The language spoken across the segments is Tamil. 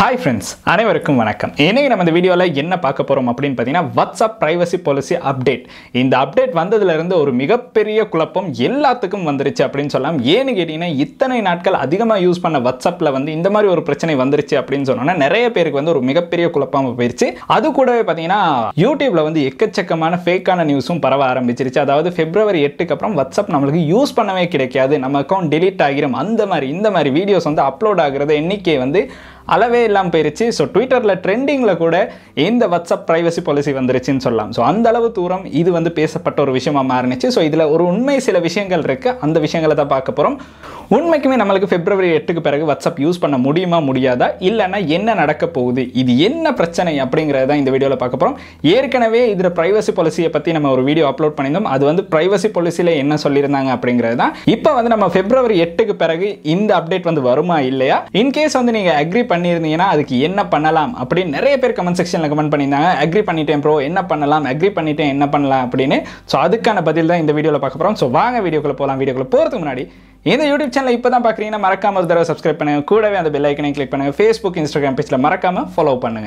ஹாய் ஃப்ரெண்ட்ஸ் அனைவருக்கும் வணக்கம் இன்னைக்கு நம்ம இந்த வீடியோவில் என்ன பார்க்க போகிறோம் அப்படின்னு பார்த்தீங்கன்னா வாட்ஸ்அப் ப்ரைவசி பாலிசி அப்டேட் இந்த அப்டேட் வந்ததுலேருந்து ஒரு மிகப்பெரிய குழப்பம் எல்லாத்துக்கும் வந்துருச்சு அப்படின்னு சொல்லலாம் ஏன்னு கேட்டிங்கன்னா இத்தனை நாட்கள் அதிகமாக யூஸ் பண்ண வாட்ஸ்அப்பில் வந்து இந்த மாதிரி ஒரு பிரச்சனை வந்துருச்சு அப்படின்னு சொன்னோன்னா நிறைய பேருக்கு வந்து ஒரு மிகப்பெரிய குழப்பமாக போயிருச்சு அது கூடவே பார்த்தீங்கன்னா யூடியூப்ல வந்து எக்கச்சக்கமான ஃபேக்கான நியூஸும் பரவ ஆரம்பிச்சிருச்சு அதாவது பிப்ரவரி எட்டுக்கு அப்புறம் வாட்ஸ்அப் நம்மளுக்கு யூஸ் பண்ணவே கிடைக்காது நம்ம அக்கௌண்ட் delete ஆகிரும் அந்த மாதிரி இந்த மாதிரி வீடியோஸ் வந்து அப்லோட் ஆகுறது எண்ணிக்கை வந்து அளவே இல்லாமல் போயிருச்சு ஸோ ட்விட்டரில் ட்ரெண்டிங்கில் கூட இந்த வாட்ஸ்அப் ப்ரைவசி பாலிசி வந்துருச்சுன்னு சொல்லலாம் ஸோ அந்த அளவு தூரம் இது வந்து பேசப்பட்ட ஒரு விஷயமா மாறினுச்சு ஸோ இதில் ஒரு உண்மை சில விஷயங்கள் இருக்குது அந்த விஷயங்களை தான் பார்க்க போகிறோம் உண்மைக்குமே நம்மளுக்கு பிப்ரவரி எட்டுக்கு பிறகு வாட்ஸ்அப் யூஸ் பண்ண முடியுமா முடியாதா இல்லைன்னா என்ன நடக்க போகுது இது என்ன பிரச்சனை அப்படிங்கிறத தான் இந்த வீடியோவில் பார்க்க போகிறோம் ஏற்கனவே இதில் ப்ரைவசி பாலிசியை பற்றி நம்ம ஒரு வீடியோ அப்லோட் பண்ணியிருந்தோம் அது வந்து ப்ரைவசி பாலிசியில் என்ன சொல்லியிருந்தாங்க அப்படிங்கிறது தான் இப்போ வந்து நம்ம பிப்ரவரி எட்டுக்கு பிறகு இந்த அப்டேட் வந்து வருமா இல்லையா இன்கேஸ் வந்து நீங்கள் அக்ரி பண்ணியிருந்தீங்கன்னா அதுக்கு என்ன பண்ணலாம் அப்படின்னு நிறைய பேர் கமெண்ட் செக்ஷனில் கமெண்ட் பண்ணியிருந்தாங்க அக்ரி பண்ணிட்டேன் ப்ரோ என்ன பண்ணலாம் அக்ரி பண்ணிட்டேன் என்ன பண்ணலாம் அப்படின்னு ஸோ அதுக்கான பதில் தான் இந்த வீடியோவில் பார்க்க போகிறோம் ஸோ வாங்க வீடியோக்குள்ள போகலாம் வீடியோக்குள்ள போகிறதுக்கு முன்னாடி இந்த யூடியூப் சேனல் இப்போ தான் பார்க்குறீங்கன்னா மறக்காம ஒரு தடவை சப்ஸ்கிரைப் பண்ணுங்க கூடவே அந்த பெல் ஐக்கனையும் கிளிக் பண்ணுங்க ஃபேஸ்புக் இன்ஸ்டாகிராம் பேஜில் மறக்காம ஃபாலோ பண்ணுங்க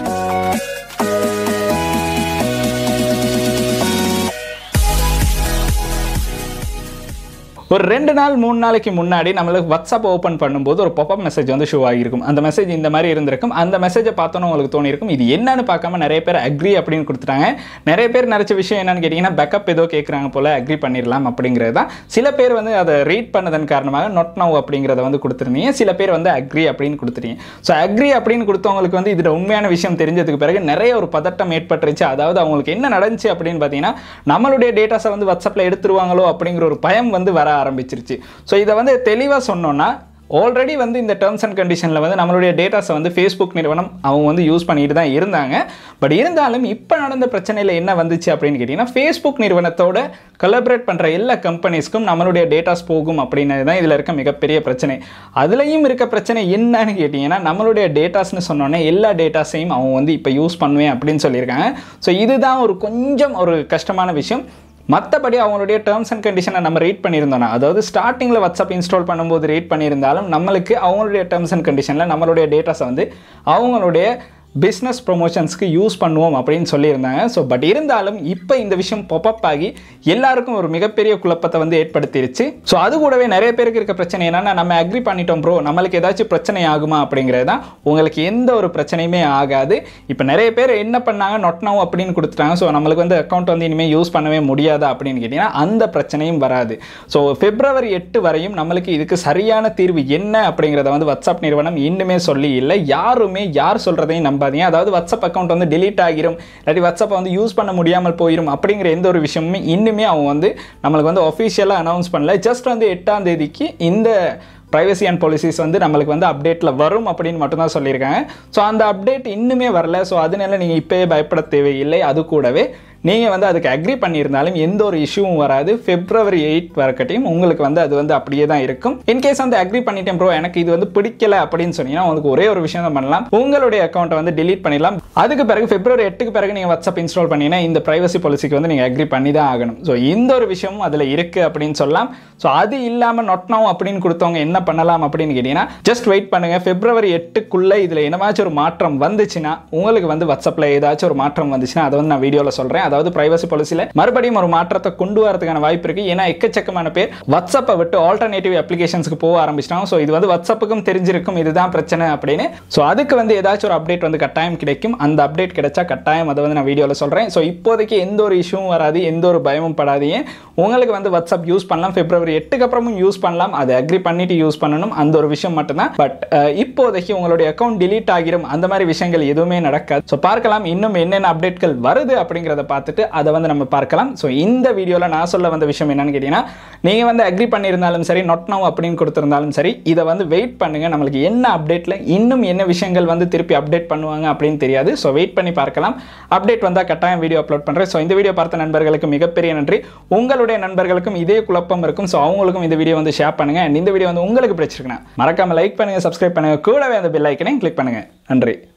ஒரு ரெண்டு நாள் மூணு நாளைக்கு முன்னாடி நம்மளுக்கு வாட்ஸ்அப் ஓப்பன் பண்ணும்போது ஒரு பாப்அப் மெசேஜ் வந்து ஷோ ஆகியிருக்கும் அந்த மெசேஜ் இந்த மாதிரி இருந்திருக்கும் அந்த மெசேஜை பார்த்தோன்னே உங்களுக்கு தோணியிருக்கும் இது என்னன்னு பார்க்காம நிறைய பேர் அக்ரி அப்படின்னு கொடுத்துட்டாங்க நிறைய பேர் நினச்ச விஷயம் என்னன்னு கேட்டிங்கன்னா பேக்கப் ஏதோ கேட்குறாங்க போல் அக்ரி பண்ணிடலாம் அப்படிங்கிறது தான் சில பேர் வந்து அதை ரீட் பண்ணதன் காரணமாக நொட் நவ் அப்படிங்கிறத வந்து கொடுத்துருந்தீங்க சில பேர் வந்து அக்ரி அப்படின்னு கொடுத்துட்டீங்க ஸோ அக்ரி அப்படின்னு கொடுத்தவங்களுக்கு வந்து இதில் உண்மையான விஷயம் தெரிஞ்சதுக்கு பிறகு நிறைய ஒரு பதட்டம் ஏற்பட்டுருச்சு அதாவது அவங்களுக்கு என்ன நடந்துச்சு அப்படின்னு பார்த்தீங்கன்னா நம்மளுடைய டேட்டாஸை வந்து வாட்ஸ்அப்பில் எடுத்துருவாங்களோ அப்படிங்கிற ஒரு பயம் வந்து வர ஆரம்பிச்சிருச்சு ஸோ இதை வந்து தெளிவாக சொன்னோன்னா ஆல்ரெடி வந்து இந்த டேர்ம்ஸ் அண்ட் கண்டிஷனில் வந்து நம்மளுடைய டேட்டாஸை வந்து ஃபேஸ்புக் நிறுவனம் அவங்க வந்து யூஸ் பண்ணிட்டு தான் இருந்தாங்க பட் இருந்தாலும் இப்போ நடந்த பிரச்சனையில் என்ன வந்துச்சு அப்படின்னு கேட்டிங்கன்னா ஃபேஸ்புக் நிறுவனத்தோட கொலபரேட் பண்ணுற எல்லா கம்பெனிஸ்க்கும் நம்மளுடைய டேட்டாஸ் போகும் அப்படின்னு தான் இதில் இருக்க மிகப்பெரிய பிரச்சனை அதுலேயும் இருக்க பிரச்சனை என்னன்னு கேட்டிங்கன்னா நம்மளுடைய டேட்டாஸ்னு சொன்னோன்னே எல்லா டேட்டாஸையும் அவங்க வந்து இப்போ யூஸ் பண்ணுவேன் அப்படின்னு சொல்லியிருக்காங்க ஸோ இதுதான் ஒரு கொஞ்சம் ஒரு கஷ்டமான விஷயம் மற்றபடி அவங்களுடைய டேர்ம்ஸ் அண்ட் கண்டிஷனை நம்ம ரீட் பண்ணியிருந்தோம்னா அதாவது ஸ்டார்டிங்கில் வாட்ஸ்அப் இன்ஸ்டால் பண்ணும்போது ரீட் பண்ணியிருந்தாலும் நம்மளுக்கு அவங்களுடைய டேர்ம்ஸ் அண்ட் கண்டிஷனில் நம்மளுடைய டேட்டாஸை வந்து அவங்களுடைய பிஸ்னஸ் ப்ரொமோஷன்ஸ்க்கு யூஸ் பண்ணுவோம் அப்படின்னு சொல்லியிருந்தாங்க ஸோ பட் இருந்தாலும் இப்போ இந்த விஷயம் பொப்பப் ஆகி எல்லாருக்கும் ஒரு மிகப்பெரிய குழப்பத்தை வந்து ஏற்படுத்திருச்சு ஸோ அது கூடவே நிறைய பேருக்கு இருக்க பிரச்சனை என்னன்னா நம்ம அக்ரி பண்ணிட்டோம் ப்ரோ நம்மளுக்கு ஏதாச்சும் பிரச்சனை ஆகுமா அப்படிங்கிறது தான் உங்களுக்கு எந்த ஒரு பிரச்சனையுமே ஆகாது இப்போ நிறைய பேர் என்ன பண்ணாங்க நொட் நவ் அப்படின்னு கொடுத்துட்டாங்க ஸோ நம்மளுக்கு வந்து அக்கௌண்ட் வந்து இனிமேல் யூஸ் பண்ணவே முடியாதா அப்படின்னு கேட்டிங்கன்னா அந்த பிரச்சனையும் வராது ஸோ பிப்ரவரி எட்டு வரையும் நம்மளுக்கு இதுக்கு சரியான தீர்வு என்ன அப்படிங்கிறத வந்து வாட்ஸ்அப் நிறுவனம் இன்னுமே சொல்லி இல்லை யாருமே யார் சொல்கிறதையும் நம்ப நம்பாதீங்க அதாவது வாட்ஸ்அப் அக்கௌண்ட் வந்து delete ஆகிரும் இல்லாட்டி வாட்ஸ்அப்பை வந்து யூஸ் பண்ண முடியாமல் போயிடும் அப்படிங்கிற எந்த ஒரு விஷயமுமே இன்னுமே அவங்க வந்து நம்மளுக்கு வந்து ஒஃபிஷியலாக அனௌன்ஸ் பண்ணல ஜஸ்ட் வந்து எட்டாம் தேதிக்கு இந்த ப்ரைவசி அண்ட் பாலிசிஸ் வந்து நம்மளுக்கு வந்து அப்டேட்டில் வரும் அப்படின்னு மட்டும்தான் சொல்லியிருக்காங்க ஸோ அந்த அப்டேட் இன்னுமே வரல ஸோ அதனால நீங்கள் இப்போயே பயப்பட தேவையில்லை அது கூடவே நீங்கள் வந்து அதுக்கு அக்ரி பண்ணியிருந்தாலும் எந்த ஒரு இஷ்யூவும் வராது பிப்ரவரி எயிட் வரக்கட்டையும் உங்களுக்கு வந்து அது வந்து அப்படியே தான் இருக்கும் இன்கேஸ் வந்து அக்ரி பண்ணிட்டேன் ப்ரோ எனக்கு இது வந்து பிடிக்கல அப்படின்னு சொன்னீங்கன்னா உங்களுக்கு ஒரே ஒரு விஷயம் தான் பண்ணலாம் உங்களுடைய அக்கௌண்ட்டை வந்து delete பண்ணிடலாம் அதுக்கு பிறகு பிப்ரவரி எட்டுக்கு பிறகு நீங்கள் வாட்ஸ்அப் இன்ஸ்டால் பண்ணீங்கன்னா இந்த ப்ரைவசி பாலிசிக்கு வந்து நீங்கள் அக்ரி பண்ணி தான் ஆகணும் ஸோ இந்த ஒரு விஷயமும் அதில் இருக்குது அப்படின்னு சொல்லலாம் ஸோ அது இல்லாமல் நொட்னோம் அப்படின்னு கொடுத்தவங்க என்ன பண்ணலாம் அப்படின்னு கேட்டிங்கன்னா ஜஸ்ட் வெயிட் பண்ணுங்க பிப்ரவரி எட்டுக்குள்ளே இதில் என்னமாச்சும் ஒரு மாற்றம் வந்துச்சுன்னா உங்களுக்கு வந்து வாட்ஸ்அப்பில் ஏதாச்சும் ஒரு மாற்றம் வந்துச்சுன்னா அதை வந்து நான் வீடியோவில் சொல்கிறேன் அதாவது பிரைவசி பாலிசியில் மறுபடியும் ஒரு மாற்றத்தை கொண்டு வரதுக்கான வாய்ப்பு இருக்குது ஏன்னா எக்கச்சக்கமான பேர் வாட்ஸ்அப்பை விட்டு ஆல்டர்னேட்டிவ் அப்ளிகேஷன்ஸ்க்கு போக ஆரம்பிச்சிட்டாங்க ஸோ இது வந்து வாட்ஸ்அப்புக்கும் தெரிஞ்சிருக்கும் இதுதான் பிரச்சனை அப்படின்னு ஸோ அதுக்கு வந்து ஏதாச்சும் ஒரு அப்டேட் வந்து கட்டாயம் கிடைக்கும் அந்த அப்டேட் கிடைச்சா கட்டாயம் அதை வந்து நான் வீடியோவில் சொல்கிறேன் ஸோ இப்போதைக்கு எந்த ஒரு இஷ்யூவும் வராது எந்த ஒரு பயமும் படாதீங்க உங்களுக்கு வந்து வாட்ஸ்அப் யூஸ் பண்ணலாம் பிப்ரவரி எட்டுக்கு அப்புறமும் யூஸ் பண்ணலாம் அதை அக்ரி பண்ணிட்டு யூஸ் பண்ணணும் அந்த ஒரு விஷயம் மட்டும்தான் பட் இப்போதைக்கு உங்களுடைய அக்கௌண்ட் delete ஆகிரும் அந்த மாதிரி விஷயங்கள் எதுவுமே நடக்காது ஸோ பார்க்கலாம் இன்னும் என்னென்ன அப்டேட்கள் வருது அப்படிங்கிறத பார்த்துட்டு அதை வந்து நம்ம பார்க்கலாம் ஸோ இந்த வீடியோவில் நான் சொல்ல வந்த விஷயம் என்னன்னு கேட்டிங்கன்னா நீங்கள் வந்து அக்ரி பண்ணியிருந்தாலும் சரி நொட் நவ் அப்படின்னு கொடுத்துருந்தாலும் சரி இதை வந்து வெயிட் பண்ணுங்க நம்மளுக்கு என்ன அப்டேட்டில் இன்னும் என்ன விஷயங்கள் வந்து திருப்பி அப்டேட் பண்ணுவாங்க அப்படின்னு தெரியாது ஸோ வெயிட் பண்ணி பார்க்கலாம் அப்டேட் வந்தால் கட்டாயம் வீடியோ அப்லோட் பண்ணுறேன் ஸோ இந்த வீடியோ பார்த்த நண்பர்களுக்கு மிகப்பெரிய நன்றி உங்களுடைய நண்பர்களுக்கும் இதே குழப்பம் இருக்கும் ஸோ அவங்களுக்கும் இந்த வீடியோ வந்து ஷேர் பண்ணுங்க and இந்த வீடியோ வந்து உங்களுக்கு பிடிச்சிருக்குன்னா மறக்காம லைக் பண்ணுங்க சப்ஸ்கிரைப் பண்ணுங்க கூடவே அந்த பெல் ஐக்கனையும் கிளிக் பண்ணுங்க நன்றி